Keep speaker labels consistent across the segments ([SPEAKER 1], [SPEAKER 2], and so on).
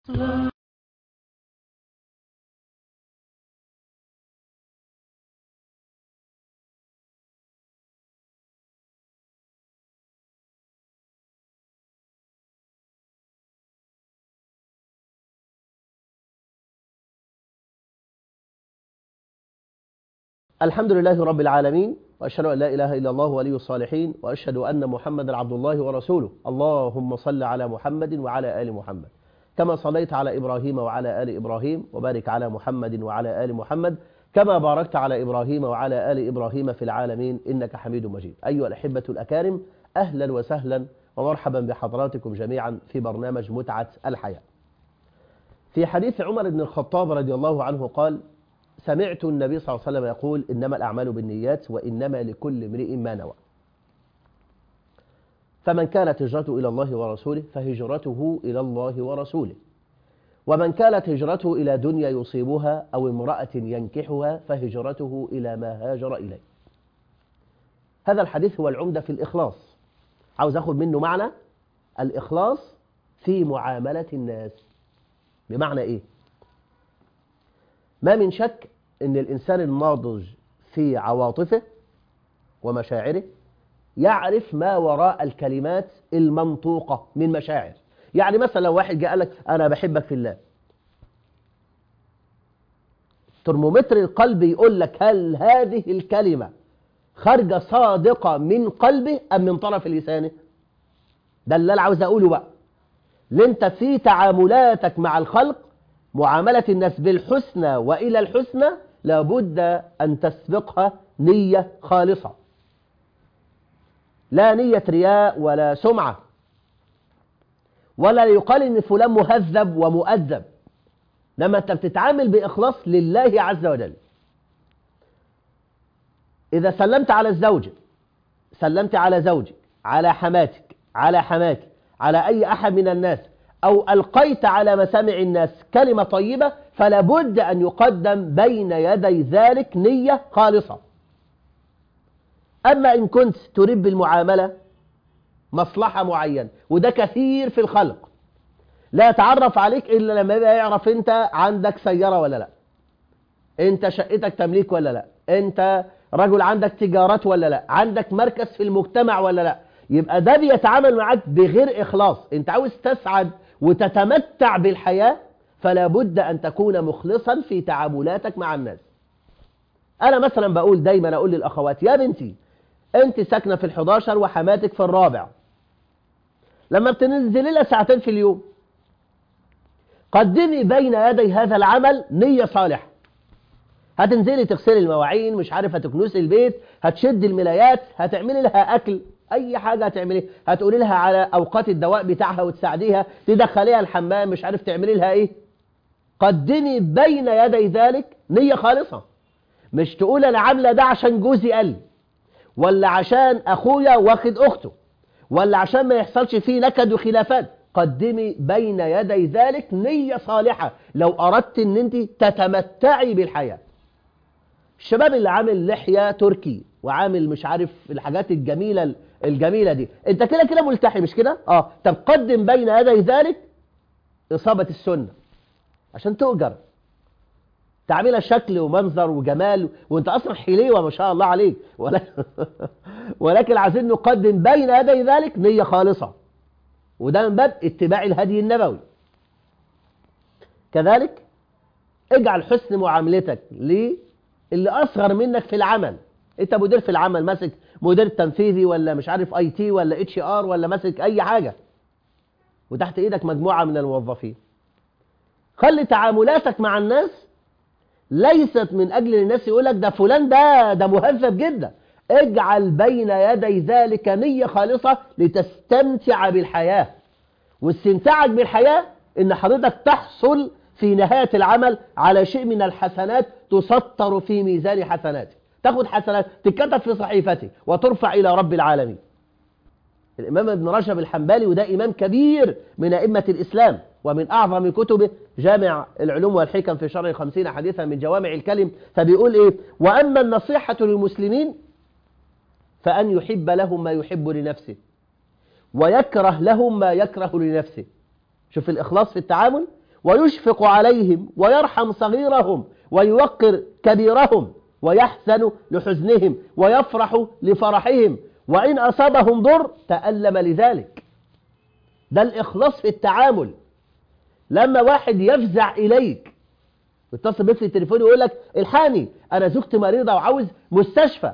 [SPEAKER 1] الحمد لله رب العالمين وأشهد أن لا إله إلا الله ولي الصالحين وأشهد أن محمدا عبد الله ورسوله اللهم صل على محمد وعلى آل محمد كما صليت على إبراهيم وعلى آل إبراهيم وبارك على محمد وعلى آل محمد كما باركت على إبراهيم وعلى آل إبراهيم في العالمين إنك حميد مجيد أيها الأحبة الأكارم أهلا وسهلا ومرحبا بحضراتكم جميعا في برنامج متعة الحياة في حديث عمر بن الخطاب رضي الله عنه قال سمعت النبي صلى الله عليه وسلم يقول إنما الأعمال بالنيات وإنما لكل امرئ ما نوى فمن كانت هجرته إلى الله ورسوله فهجرته إلى الله ورسوله ومن كانت هجرته إلى دنيا يصيبها أو امرأة ينكحها فهجرته إلى ما هاجر إليه هذا الحديث هو العمدة في الإخلاص عاوز أخذ منه معنى الإخلاص في معاملة الناس بمعنى إيه ما من شك أن الإنسان الناضج في عواطفه ومشاعره يعرف ما وراء الكلمات المنطوقة من مشاعر يعني مثلا لو واحد جاء لك أنا بحبك في الله ترمومتر القلب يقول لك هل هذه الكلمة خارجة صادقة من قلبه أم من طرف لسانه ده اللي أنا عاوز أقوله بقى اللي انت في تعاملاتك مع الخلق معاملة الناس بالحسنى وإلى الحسنى لابد أن تسبقها نية خالصة لا نية رياء ولا سمعة ولا يقال إن فلان مهذب ومؤدب لما أنت بتتعامل بإخلاص لله عز وجل إذا سلمت على الزوجة سلمت على زوجك على حماتك على حماك على أي أحد من الناس أو ألقيت على مسامع الناس كلمة طيبة فلا بد أن يقدم بين يدي ذلك نية خالصة أما إن كنت تريد بالمعاملة مصلحة معينة وده كثير في الخلق لا يتعرف عليك إلا لما يبقى يعرف أنت عندك سيارة ولا لا أنت شقتك تمليك ولا لا أنت رجل عندك تجارات ولا لا عندك مركز في المجتمع ولا لا يبقى ده بيتعامل معاك بغير إخلاص أنت عاوز تسعد وتتمتع بالحياة فلا بد أن تكون مخلصا في تعاملاتك مع الناس أنا مثلا بقول دايما أقول للأخوات يا بنتي أنت ساكنة في الحداشر وحماتك في الرابع لما بتنزلي لها ساعتين في اليوم قدمي بين يدي هذا العمل نية صالحة هتنزلي تغسلي المواعين مش عارف هتكنسي البيت هتشد الملايات هتعملي لها أكل أي حاجة هتعملي هتقولي لها على أوقات الدواء بتاعها وتساعديها تدخليها الحمام مش عارف تعملي لها إيه قدمي بين يدي ذلك نية خالصة مش تقول أنا عاملة ده عشان جوزي قال لي ولا عشان أخويا واخد أخته ولا عشان ما يحصلش فيه نكد وخلافات قدمي بين يدي ذلك نية صالحة لو أردت أن أنت تتمتعي بالحياة الشباب اللي عامل لحية تركي وعامل مش عارف الحاجات الجميلة الجميلة دي انت كده كده ملتحي مش كده اه طب قدم بين يدي ذلك إصابة السنة عشان تؤجر تعملها شكل ومنظر وجمال وانت اصلا حليوة ما شاء الله عليك ولكن, ولكن عايزين نقدم بين يدي ذلك نية خالصة وده من باب اتباع الهدي النبوي كذلك اجعل حسن معاملتك للي اصغر منك في العمل انت مدير في العمل ماسك مدير تنفيذي ولا مش عارف اي تي ولا اتش ار ولا ماسك اي حاجة وتحت ايدك مجموعة من الموظفين خلي تعاملاتك مع الناس ليست من اجل الناس يقولك ده فلان ده ده مهذب جدا اجعل بين يدي ذلك نية خالصة لتستمتع بالحياة واستمتاعك بالحياة ان حضرتك تحصل في نهاية العمل على شيء من الحسنات تسطر في ميزان حسناتك تاخد حسنات تتكتب في صحيفتك وترفع إلى رب العالمين الإمام ابن رجب الحنبلي وده إمام كبير من أئمة الإسلام ومن أعظم كتبه جامع العلوم والحكم في شرح خمسين حديثا من جوامع الكلم فبيقول إيه وأما النصيحة للمسلمين فأن يحب لهم ما يحب لنفسه ويكره لهم ما يكره لنفسه شوف الإخلاص في التعامل ويشفق عليهم ويرحم صغيرهم ويوقر كبيرهم ويحزن لحزنهم ويفرح لفرحهم وإن أصابهم ضر تألم لذلك ده الإخلاص في التعامل لما واحد يفزع إليك يتصل بيك في التليفون ويقول لك الحقني أنا زوجتي مريضة وعاوز مستشفى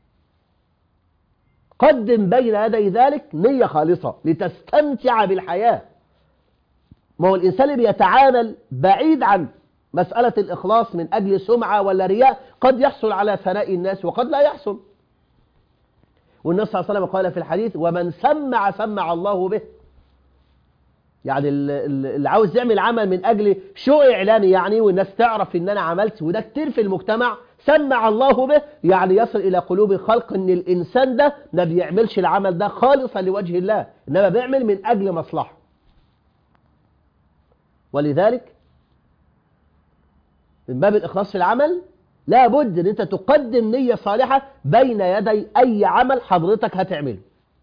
[SPEAKER 1] قدم بين يدي ذلك نية خالصة لتستمتع بالحياة ما هو الإنسان اللي بيتعامل بعيد عن مسألة الإخلاص من أجل سمعة ولا رياء قد يحصل على ثناء الناس وقد لا يحصل والنبي صلى الله عليه وسلم قال في الحديث ومن سمع سمع الله به يعني اللي عاوز يعمل عمل من أجل شو إعلاني يعني والناس تعرف إن أنا عملت وده كتير في المجتمع سمع الله به يعني يصل إلى قلوب الخلق إن الإنسان ده ما بيعملش العمل ده خالصا لوجه الله إنما بيعمل من أجل مصلحة ولذلك من باب الإخلاص في العمل لا بد ان انت تقدم نية صالحة بين يدي اي عمل حضرتك هتعمله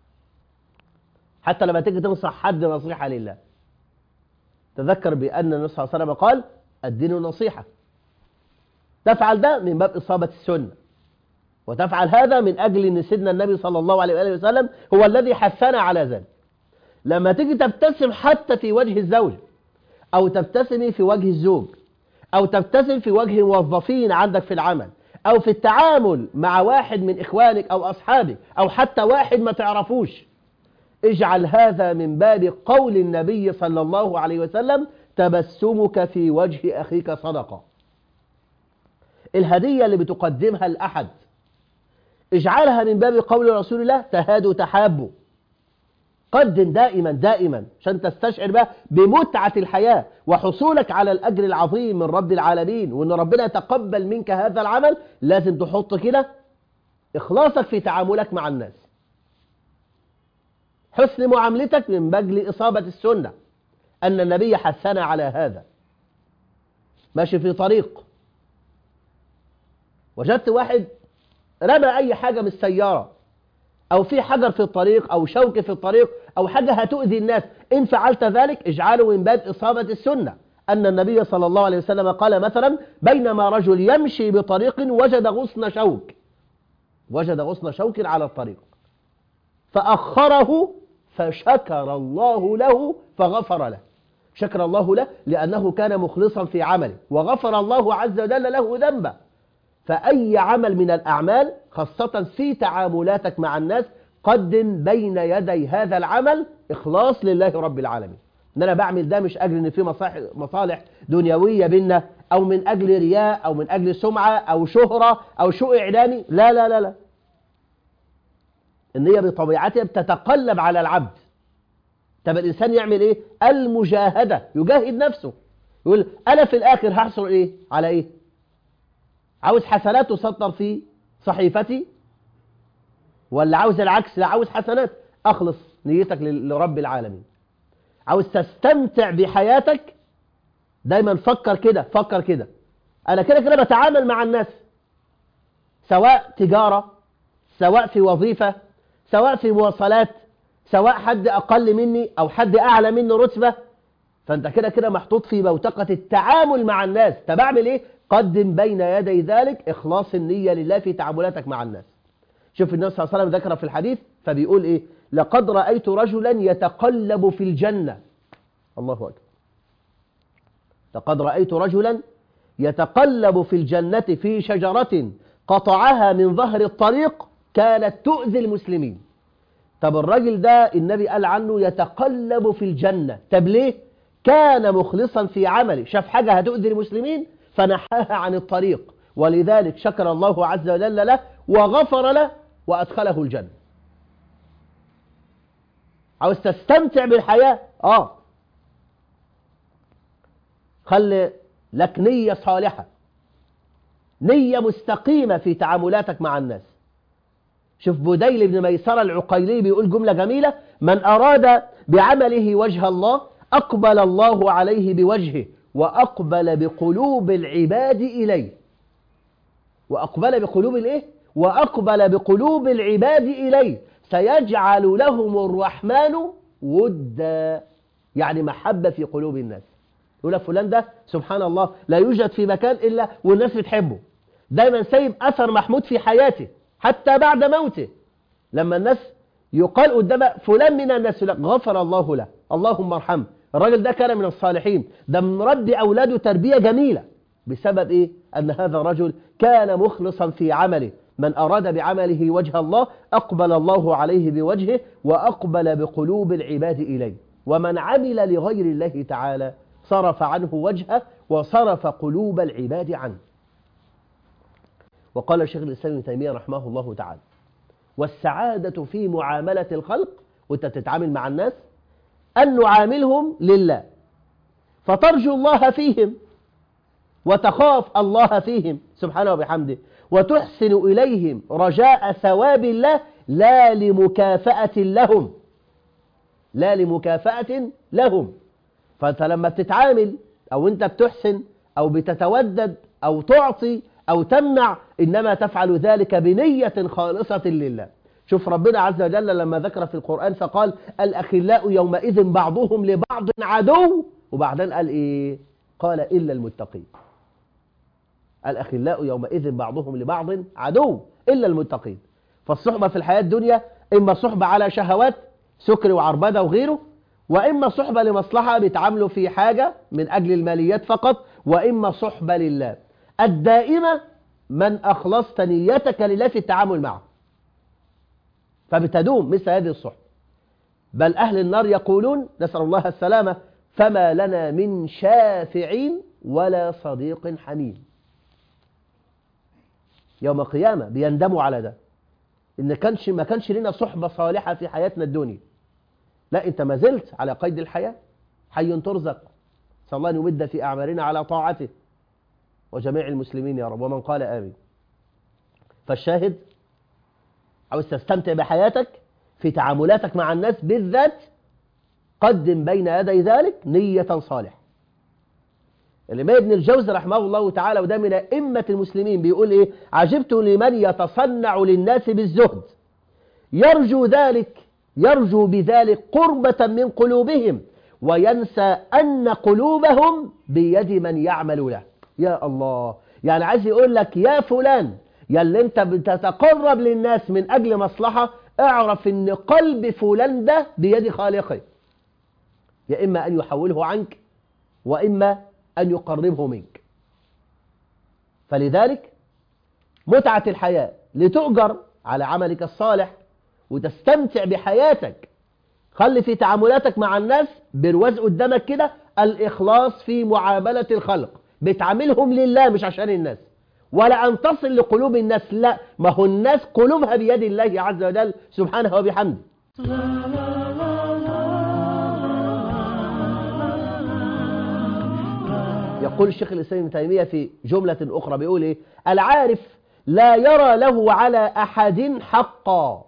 [SPEAKER 1] حتى لما تيجي تنصح حد نصيحة لله تذكر بأن النبي صلى الله عليه وسلم قال الدين نصيحة تفعل ده من باب إصابة السنة وتفعل هذا من أجل أن سيدنا النبي صلى الله عليه وآله وسلم هو الذي حثنا على ذلك لما تيجي تبتسم حتى في وجه الزوج أو تبتسمي في وجه الزوج أو تبتسم في وجه موظفين عندك في العمل أو في التعامل مع واحد من إخوانك أو أصحابك أو حتى واحد ما تعرفوش اجعل هذا من باب قول النبي صلى الله عليه وسلم تبسمك في وجه أخيك صدقة الهدية اللي بتقدمها لأحد اجعلها من باب قول رسول الله تهادوا تحابوا قدم دائما دائما عشان تستشعر بقى بمتعة الحياة وحصولك على الأجر العظيم من رب العالمين وأن ربنا يتقبل منك هذا العمل لازم تحط كده إخلاصك في تعاملك مع الناس حسن معاملتك من بجل إصابة السنة أن النبي حثنا على هذا ماشي في طريق وجدت واحد رمى أي حاجة من السيارة أو في حجر في الطريق أو شوك في الطريق أو حاجة هتؤذي الناس إن فعلت ذلك اجعله من باب إصابة السنة أن النبي صلى الله عليه وسلم قال مثلا بينما رجل يمشي بطريق وجد غصن شوك وجد غصن شوك على الطريق فأخره فشكر الله له فغفر له شكر الله له لأنه كان مخلصا في عمله وغفر الله عز وجل له ذنبه فأي عمل من الأعمال خاصة في تعاملاتك مع الناس قدم بين يدي هذا العمل إخلاص لله رب العالمين ان انا بعمل ده مش اجل ان في مصالح دنيويه بينا او من اجل رياء او من اجل سمعه او شهره او شو اعلاني لا لا لا لا النيه بطبيعتها بتتقلب على العبد طب الانسان يعمل ايه المجاهده يجاهد نفسه يقول انا في الاخر هحصل ايه على ايه عاوز حسنات تسطر في صحيفتي ولا عاوز العكس لا عاوز حسنات اخلص نيتك لرب العالمين عاوز تستمتع بحياتك دايما فكر كده فكر كده انا كده كده بتعامل مع الناس سواء تجارة سواء في وظيفة سواء في مواصلات سواء حد اقل مني او حد اعلى مني رتبة فانت كده كده محطوط في بوتقة التعامل مع الناس طب اعمل ايه قدم بين يدي ذلك اخلاص النية لله في تعاملاتك مع الناس شوف النبي صلى الله عليه وسلم ذكر في الحديث فبيقول ايه لقد رأيت رجلا يتقلب في الجنة الله أكبر لقد رأيت رجلا يتقلب في الجنة في شجرة قطعها من ظهر الطريق كانت تؤذي المسلمين طب الراجل ده النبي قال عنه يتقلب في الجنة طب ليه كان مخلصا في عمله شاف حاجة هتؤذي المسلمين فنحاها عن الطريق ولذلك شكر الله عز وجل له وغفر له وأدخله الجنة عاوز تستمتع بالحياة آه خلي لك نية صالحة نية مستقيمة في تعاملاتك مع الناس شوف بديل بن ميسرة العقيلي بيقول جملة جميلة من أراد بعمله وجه الله أقبل الله عليه بوجهه وأقبل بقلوب العباد إليه وأقبل بقلوب الإيه؟ وأقبل بقلوب العباد إليه سيجعل لهم الرحمن ودا يعني محبة في قلوب الناس يقول لك فلان ده سبحان الله لا يوجد في مكان إلا والناس بتحبه دايما سايب أثر محمود في حياته حتى بعد موته لما الناس يقال قدام فلان من الناس لك غفر الله له اللهم ارحمه الراجل ده كان من الصالحين ده مربي أولاده تربية جميلة بسبب إيه؟ أن هذا الرجل كان مخلصا في عمله من أراد بعمله وجه الله أقبل الله عليه بوجهه وأقبل بقلوب العباد إليه ومن عمل لغير الله تعالى صرف عنه وجهه وصرف قلوب العباد عنه وقال الشيخ الإسلام ابن تيمية رحمه الله تعالى والسعادة في معاملة الخلق وانت تتعامل مع الناس أن نعاملهم لله فترجو الله فيهم وتخاف الله فيهم سبحانه وبحمده وتحسن إليهم رجاء ثواب الله لا لمكافأة لهم لا لمكافأة لهم فأنت لما بتتعامل أو أنت بتحسن أو بتتودد أو تعطي أو تمنع إنما تفعل ذلك بنية خالصة لله شوف ربنا عز وجل لما ذكر في القرآن فقال الأخلاء يومئذ بعضهم لبعض عدو وبعدين قال إيه قال إلا المتقين الأخلاء يومئذ بعضهم لبعض عدو إلا المتقين فالصحبة في الحياة الدنيا إما صحبة على شهوات سكر وعربدة وغيره وإما صحبة لمصلحة بيتعاملوا في حاجة من أجل الماليات فقط وإما صحبة لله الدائمة من أخلصت نيتك لله في التعامل معه فبتدوم مثل هذه الصحبة بل أهل النار يقولون نسأل الله السلامة فما لنا من شافعين ولا صديق حميم يوم القيامة بيندموا على ده إن كانش ما كانش لنا صحبة صالحة في حياتنا الدنيا لا أنت ما زلت على قيد الحياة حي ترزق صلى الله أن يمد في أعمالنا على طاعته وجميع المسلمين يا رب ومن قال آمين فالشاهد عاوز تستمتع بحياتك في تعاملاتك مع الناس بالذات قدم بين يدي ذلك نية صالحة الإمام ابن الجوزي رحمه الله تعالى وده من أئمة المسلمين بيقول إيه عجبت لمن يتصنع للناس بالزهد يرجو ذلك يرجو بذلك قربة من قلوبهم وينسى أن قلوبهم بيد من يعمل له يا الله يعني عايز يقول لك يا فلان يا اللي انت بتتقرب للناس من أجل مصلحة اعرف ان قلب فلان ده بيد خالقه يا إما أن يحوله عنك وإما أن يقربه منك فلذلك متعة الحياة لتؤجر على عملك الصالح وتستمتع بحياتك خلي في تعاملاتك مع الناس برواز قدامك كده الإخلاص في معاملة الخلق بتعاملهم لله مش عشان الناس ولا أن تصل لقلوب الناس لا ما هو الناس قلوبها بيد الله عز وجل سبحانه وبحمده يقول الشيخ الإسلام ابن تيمية في جملة أخرى بيقول إيه العارف لا يرى له على أحد حقا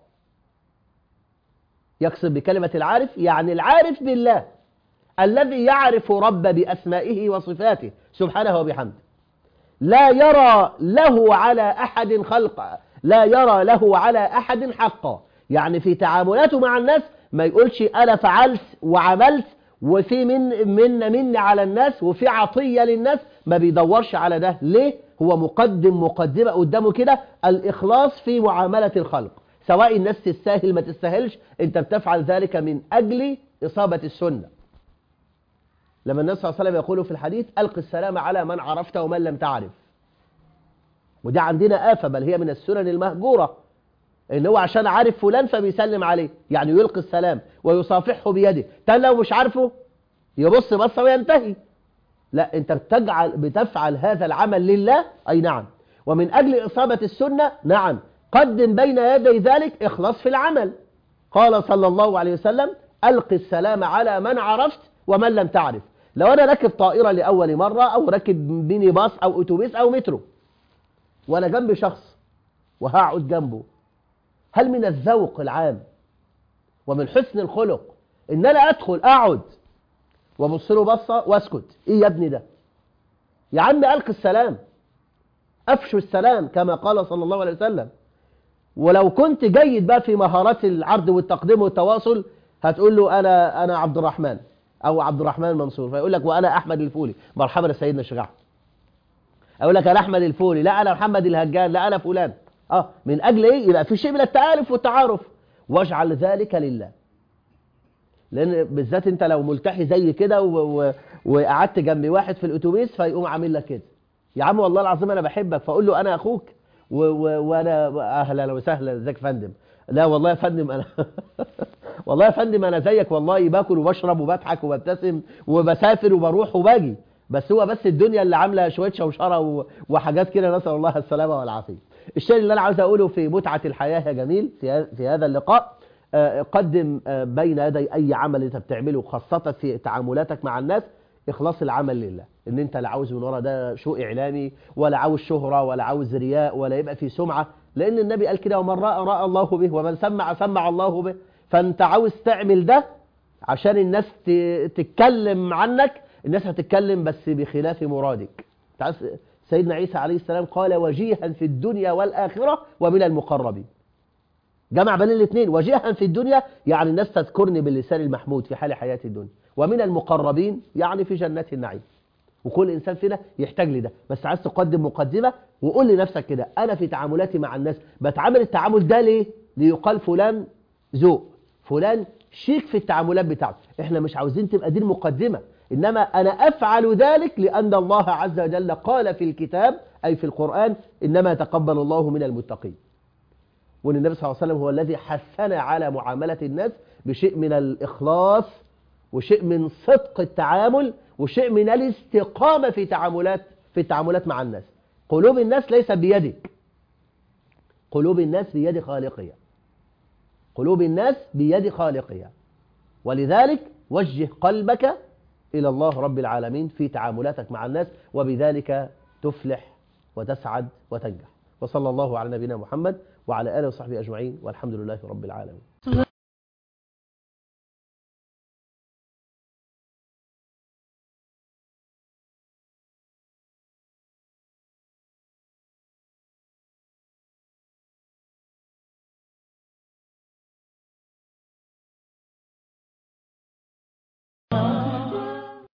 [SPEAKER 1] يقصد بكلمة العارف يعني العارف بالله الذي يعرف رب بأسمائه وصفاته سبحانه وبحمده لا يرى له على أحد خلقا لا يرى له على أحد حقا يعني في تعاملاته مع الناس ما يقولش أنا فعلت وعملت وفي من من من على الناس وفي عطية للناس ما بيدورش على ده ليه هو مقدم مقدمة قدامه كده الإخلاص في معاملة الخلق سواء الناس تستاهل ما تستاهلش انت بتفعل ذلك من أجل إصابة السنة لما النبي صلى الله عليه وسلم يقول في الحديث ألق السلام على من عرفت ومن لم تعرف ودي عندنا آفة بل هي من السنن المهجورة ان هو عشان عارف فلان فبيسلم عليه يعني يلقي السلام ويصافحه بيده تاني لو مش عارفه يبص بصة وينتهي لا انت بتجعل بتفعل هذا العمل لله اي نعم ومن اجل اصابة السنة نعم قدم بين يدي ذلك اخلاص في العمل قال صلى الله عليه وسلم القي السلام على من عرفت ومن لم تعرف لو انا راكب طائرة لاول مرة او راكب ميني باص او اتوبيس او مترو وانا جنب شخص وهقعد جنبه هل من الذوق العام ومن حسن الخلق ان انا ادخل اقعد وابص له بصه واسكت ايه يا ابني ده يا عم القي السلام افشوا السلام كما قال صلى الله عليه وسلم ولو كنت جيد بقى في مهارات العرض والتقديم والتواصل هتقول له انا انا عبد الرحمن او عبد الرحمن منصور فيقول لك وانا احمد الفولي مرحبا يا سيدنا الشيخ احمد اقول لك انا احمد الفولي لا انا محمد الهجان لا انا فلان اه من اجل ايه يبقى في شيء من التالف والتعارف واجعل ذلك لله لان بالذات انت لو ملتحي زي كده و... و... وقعدت جنب واحد في الاتوبيس فيقوم عامل لك كده يا عم والله العظيم انا بحبك فاقول له انا اخوك و... و... وانا اهلا وسهلا ازيك يا فندم لا والله يا فندم انا والله يا فندم انا زيك والله باكل وبشرب وبضحك وببتسم وبسافر وبروح وباجي بس هو بس الدنيا اللي عامله شويه شوشره و... وحاجات كده نسال الله السلامه والعافيه الشيء اللي انا عاوز اقوله في متعه الحياه يا جميل في في هذا اللقاء قدم بين يدي اي عمل انت بتعمله خاصه في تعاملاتك مع الناس اخلاص العمل لله ان انت لا عاوز من ورا ده شو اعلامي ولا عاوز شهره ولا عاوز رياء ولا يبقى في سمعه لان النبي قال كده ومن راى راى الله به ومن سمع سمع الله به فانت عاوز تعمل ده عشان الناس تتكلم عنك الناس هتتكلم بس بخلاف مرادك سيدنا عيسى عليه السلام قال وجيها في الدنيا والآخرة ومن المقربين جمع بين الاثنين وجيها في الدنيا يعني الناس تذكرني باللسان المحمود في حال حياة الدنيا ومن المقربين يعني في جنات النعيم وكل إنسان فينا يحتاج لده بس عايز تقدم مقدمة وقول لنفسك كده أنا في تعاملاتي مع الناس بتعامل التعامل ده ليه ليقال فلان ذوق فلان شيك في التعاملات بتاعته احنا مش عاوزين تبقى دي المقدمة إنما أنا أفعل ذلك لأن الله عز وجل قال في الكتاب أي في القرآن إنما تقبل الله من المتقين وأن النبي صلى الله عليه وسلم هو الذي حثنا على معاملة الناس بشيء من الإخلاص وشيء من صدق التعامل وشيء من الاستقامة في تعاملات في التعاملات مع الناس قلوب الناس ليست بيدك قلوب الناس بيد خالقها قلوب الناس بيد خالقها ولذلك وجه قلبك إلى الله رب العالمين في تعاملاتك مع الناس وبذلك تفلح وتسعد وتنجح وصلى الله على نبينا محمد وعلى آله وصحبه أجمعين والحمد لله رب العالمين